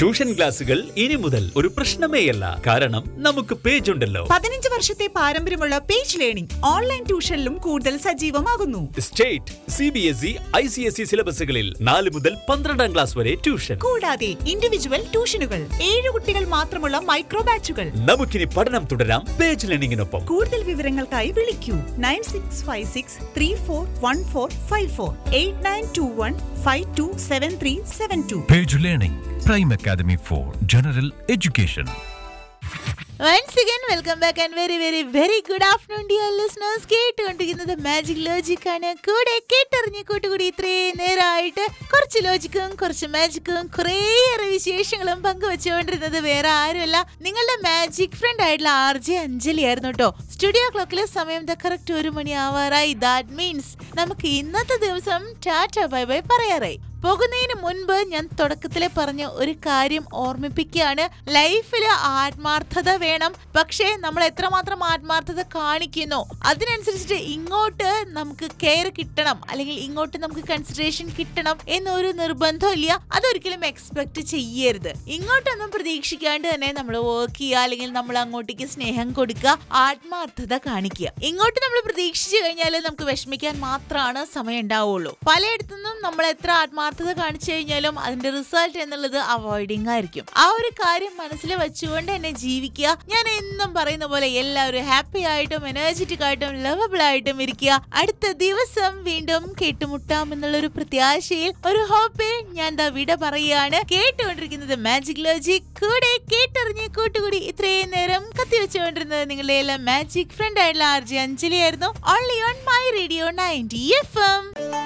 Tuition ക്ലാസുകൾ ഇനി മുതൽ ഒരു പ്രശ്നമേയല്ല കാരണം നമുക്ക് പേജ് ഉണ്ടല്ലോ പതിനഞ്ച് വർഷത്തെ പാരമ്പര്യമുള്ള പേജ് ലേണിംഗ് ഓൺലൈൻ ട്യൂഷനിലും കൂടുതൽ സജീവമാകുന്നു state C B S E I C S E സിലബസുകളിൽ നാല് മുതൽ പന്ത്രണ്ടാം ക്ലാസ് വരെ ട്യൂഷൻ കൂടാതെ ഇൻഡിവിജ്വൽ ട്യൂഷനുകൾ ഏഴ് കുട്ടികൾ മാത്രമുള്ള മൈക്രോ ബാച്ചുകൾ നമുക്കിനി പഠനം തുടരാം പേജ് ലേണിംഗിനൊപ്പം കൂടുതൽ വിവരങ്ങൾക്കായി വിളിക്കൂ nine six five six three four one four five four eight nine two one five two seven three seven two Page Learning, Prime Academy for General Education. Once again welcome back and very very very good afternoon dear listeners കേട്ടുകൊണ്ടിരിക്കുന്നത് magic logic ആണ് കൂടെ കേട്ടറിഞ്ഞ് കൂട്ടുകൂടി ഇത്രയും നേരമായിട്ട് കുറച്ച് ലോജിക്കും കുറച്ച് മാജിക്കും കുറേയേറെ വിശേഷങ്ങളും പങ്കുവെച്ചുകൊണ്ടിരുന്നത് വേറെ ആരുമല്ല നിങ്ങളുടെ മാജിക് ഫ്രണ്ട് ആയിട്ടുള്ള ആർ ജെ അഞ്ജലി ആയിരുന്നു കേട്ടോ സ്റ്റുഡിയോ ക്ലോക്കിലെ സമയം കറക്റ്റ് ഒരു മണി ആവാറായി ദാറ്റ് മീൻസ് നമുക്ക് ഇന്നത്തെ ദിവസം ടാറ്റ ബൈ ബൈ പറയാറായി പോകുന്നതിന് മുൻപ് ഞാൻ തുടക്കത്തിലെ പറഞ്ഞ ഒരു കാര്യം ഓർമ്മിപ്പിക്കുകയാണ് ലൈഫിൽ ആത്മാർത്ഥത വേണം പക്ഷേ നമ്മൾ എത്രമാത്രം ആത്മാർത്ഥത കാണിക്കുന്നു അതിനനുസരിച്ചിട്ട് ഇങ്ങോട്ട് നമുക്ക് കെയർ കിട്ടണം അല്ലെങ്കിൽ ഇങ്ങോട്ട് നമുക്ക് കൺസിഡറേഷൻ കിട്ടണം എന്നൊരു നിർബന്ധമില്ല അതൊരിക്കലും എക്സ്പെക്ട് ചെയ്യരുത് ഇങ്ങോട്ടൊന്നും പ്രതീക്ഷിക്കാണ്ട് തന്നെ നമ്മൾ വർക്ക് ചെയ്യുക അല്ലെങ്കിൽ നമ്മൾ അങ്ങോട്ടേക്ക് സ്നേഹം കൊടുക്കുക ആത്മാർത്ഥത കാണിക്കുക ഇങ്ങോട്ട് നമ്മൾ പ്രതീക്ഷിച്ചു കഴിഞ്ഞാൽ നമുക്ക് വിഷമിക്കാൻ മാത്രമാണ് സമയം ഉണ്ടാവുള്ളൂ പലയിടത്തുനിന്നും നമ്മൾ എത്ര ആത്മാർത്ഥത കാണിച്ചു കഴിഞ്ഞാലും അതിന്റെ റിസൾട്ട് എന്നുള്ളത് അവോയ്ഡിങ് ആയിരിക്കും ആ ഒരു കാര്യം മനസ്സിൽ വെച്ചുകൊണ്ട് തന്നെ ജീവിക്കുക ഞാൻ എന്നും പറയുന്ന പോലെ എല്ലാവരും ഹാപ്പി ആയിട്ടും എനർജറ്റിക് ആയിട്ടും ലവബിൾ ആയിട്ടും ഇരിക്കുക അടുത്ത ദിവസം വീണ്ടും കേട്ടുമുട്ടാം എന്നുള്ളൊരു പ്രത്യാശയിൽ ഒരു ഹോപ്പിൽ ഞാൻ ദാ വിട പറയുകയാണ് കേട്ടുകൊണ്ടിരിക്കുന്നത് മാജിക് ലോജിക് കൂടെ കേട്ടറിഞ്ഞ് കൂട്ടുകൂടി ഇത്രയും നേരം കത്തിവെച്ചുകൊണ്ടിരുന്നത് നിങ്ങളുടെ എല്ലാം മാജിക് ഫ്രണ്ട് ആയിട്ടുള്ള ആർ ജെ അഞ്ജലി ആയിരുന്നു only on my radio ninety F M